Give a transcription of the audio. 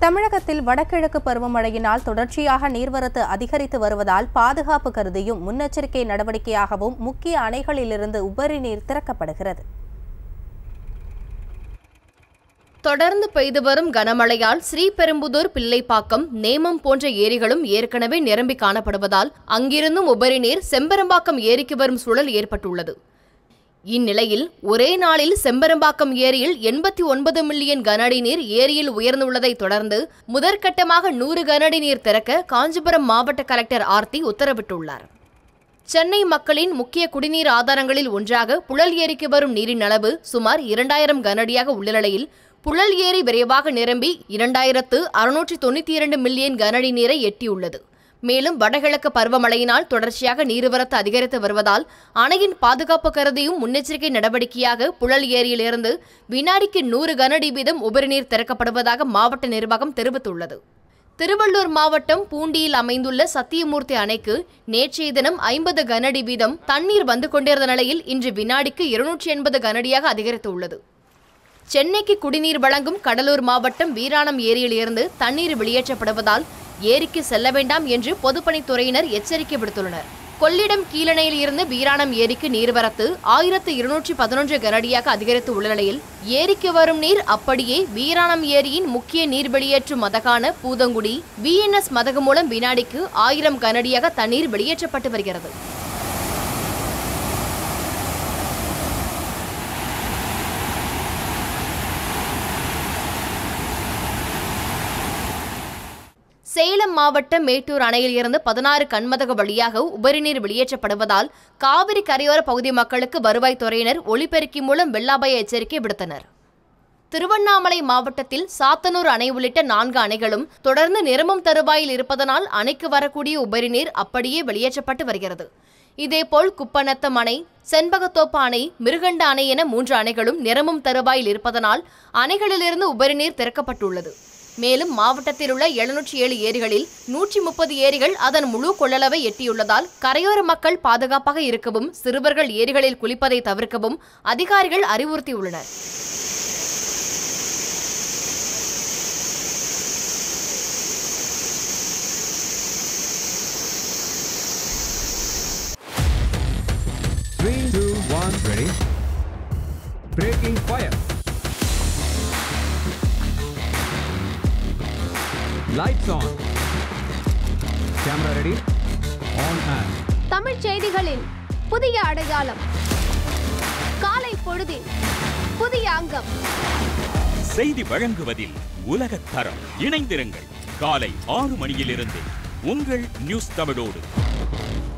தமிழகத்தில் வடகிழக்கு பருவமழையினால் தொடர்ச்சியாக நீர்வரத்து அதிகரித்து வருவதால் பாதுகாப்பு கருதியும் முன்னெச்சரிக்கை நடவடிக்கையாகவும் முக்கிய அணைகளிலிருந்து உபரி நீர் திறக்கப்படுகிறது தொடர்ந்து பெய்து வரும் கனமழையால் ஸ்ரீபெரும்புதூர் பிள்ளைப்பாக்கம் நேமம் போன்ற ஏரிகளும் ஏற்கனவே நிரம்பி காணப்படுவதால் அங்கிருந்தும் உபரி நீர் செம்பரம்பாக்கம் ஏரிக்கு வரும் சூழல் ஏற்பட்டுள்ளது இந்நிலையில் ஒரே நாளில் செம்பரம்பாக்கம் ஏரியில் எண்பத்தி ஒன்பது மில்லியன் கனஅடி நீர் ஏரியில் உயர்ந்துள்ளதை தொடர்ந்து முதற்கட்டமாக நூறு கனஅடி நீர் திறக்க காஞ்சிபுரம் மாவட்ட கலெக்டர் ஆர்த்தி உத்தரவிட்டுள்ளார் சென்னை மக்களின் முக்கிய குடிநீர் ஆதாரங்களில் ஒன்றாக புழல் ஏரிக்கு வரும் நீரின் அளவு சுமார் இரண்டாயிரம் கனஅடியாக உள்ள நிலையில் புழல் ஏரி விரைவாக நிரம்பி இரண்டாயிரத்து அறுநூற்றி தொண்ணூற்றி இரண்டு மில்லியன் கனஅடி நீரை எட்டியுள்ளது மேலும் வடகிழக்கு பருவமழையினால் தொடர்ச்சியாக நீர்வரத்து அதிகரித்து வருவதால் அணையின் பாதுகாப்பு கருதியும் முன்னெச்சரிக்கை நடவடிக்கையாக புழல் ஏரியிலிருந்து வினாடிக்கு நூறு கனஅடி வீதம் உபரிநீர் திறக்கப்படுவதாக மாவட்ட நிர்வாகம் தெரிவித்துள்ளது திருவள்ளூர் மாவட்டம் பூண்டியில் அமைந்துள்ள சத்தியமூர்த்தி அணைக்கு நேற்றைய தினம் ஐம்பது கனஅடி வீதம் தண்ணீர் வந்து கொண்டிருந்த நிலையில் இன்று வினாடிக்கு இருநூற்றி எண்பது கனஅடியாக அதிகரித்துள்ளது சென்னைக்கு குடிநீர் வழங்கும் கடலூர் மாவட்டம் வீராணம் ஏரியில் இருந்து தண்ணீர் வெளியேற்றப்படுவதால் ஏரிக்கு செல்ல வேண்டாம் என்று பொதுப்பணித்துறையினர் எச்சரிக்கை விடுத்துள்ளனர் கொள்ளிடம் கீழணையில் இருந்து வீராணம் ஏரிக்கு நீர்வரத்து ஆயிரத்து இருநூற்றி பதினொன்று கனடியாக அதிகரித்து உள்ள நிலையில் ஏரிக்கு வரும் நீர் அப்படியே வீராணம் ஏரியின் முக்கிய நீர் வெளியேற்றும் மதகான பூதங்குடி விஎன்எஸ் மதகு மூலம் வினாடிக்கு ஆயிரம் கனடியாக தண்ணீர் வெளியேற்றப்பட்டு வருகிறது சேலம் மாவட்டம் மேட்டூர் அணையில் இருந்து பதினாறு கண்மதக வழியாக உபரிநீர் வெளியேற்றப்படுவதால் காவிரி கரையோர பகுதி மக்களுக்கு வருவாய்த்துறையினர் ஒலிபெருக்கி மூலம் வெள்ள அபாய எச்சரிக்கை விடுத்தனர் திருவண்ணாமலை மாவட்டத்தில் சாத்தனூர் அணை உள்ளிட்ட நான்கு அணைகளும் தொடர்ந்து நிரம்பும் தருவாயில் இருப்பதனால் அணைக்கு வரக்கூடிய உபரிநீர் அப்படியே வெளியேற்றப்பட்டு வருகிறது இதேபோல் குப்பநத்தம் அணை செண்பகத்தோப்பு அணை மிருகண்ட அணை என மூன்று அணைகளும் நிரம்பும் தருவாயில் இருப்பதனால் அணைகளிலிருந்து உபரிநீர் திறக்கப்பட்டுள்ளது மேலும் மாவட்டத்தில் உள்ள எழுநூற்றி ஏழு ஏரிகளில் நூற்றி முப்பது ஏரிகள் அதன் முழு கொள்ளளவை எட்டியுள்ளதால் கரையோர மக்கள் பாதுகாப்பாக இருக்கவும் சிறுவர்கள் ஏரிகளில் குளிப்பதை தவிர்க்கவும் அதிகாரிகள் அறிவுறுத்தியுள்ளனர் Three, two, one, ready. Breaking fire. Lights on. Camera ready. On and. தமிழ்ச் செய்திகளின் புதிய அடையாளம் காலை பொழுதில் புதிய அங்கம் செய்தி வழங்குவதில் உலகத் தரம் இணைந்திருங்கள் காலை ஆறு மணியிலிருந்து உங்கள் நியூஸ் தமிழோடு